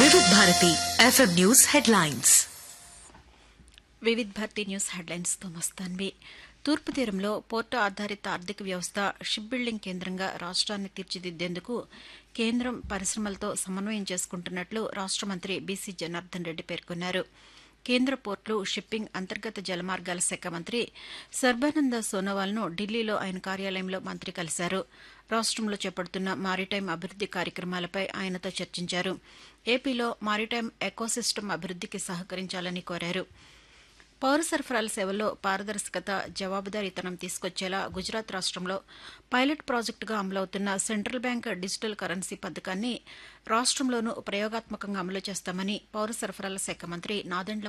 వివిధ Bharati FM news headlines Vividh Bharati news హెడ్లైన్స్తో మస్తాన్వి తూర్పు తీరంలో పోర్టు ఆధారిత ఆర్థిక వ్యవస్థ షిప్ బిల్డింగ్ కేంద్రంగా రాష్ట్రాన్ని తీర్చిదిద్దేందుకు కేంద్రం పరిశ్రమలతో సమన్వయం చేసుకుంటున్నట్లు రాష్ట్ర మంత్రి బీసీ జనార్దన్ రెడ్డి పేర్కొన్నారు కేంద్ర పోర్టులు షిప్పింగ్ అంతర్గత జలమార్గాల శాఖ మంత్రి సర్బానంద సోనోవాల్ను ఢిల్లీలో ఆయన కార్యాలయంలో మంత్రి కలిశారు రాష్ట్రంలో చేపడుతున్న మారిటైమ్ అభివృద్ది కార్యక్రమాలపై ఆయనతో చర్చించారు ఏపీలో మారిటైమ్ ఎకోసిస్టమ్ అభివృద్దికి సహకరించాలని కోరారు పౌర సరఫరాల సేవల్లో పారదర్శకత జవాబుదారీతనం తీసుకొచ్చేలా గుజరాత్ రాష్ట్రంలో పైలట్ ప్రాజెక్టుగా అమలవుతున్న సెంట్రల్ బ్యాంక్ డిజిటల్ కరెన్సీ పథకాన్ని రాష్ట్రంలోనూ ప్రయోగాత్మకంగా అమలు చేస్తామని పౌర సరఫరాల శాఖ మంత్రి నాదెండ్ల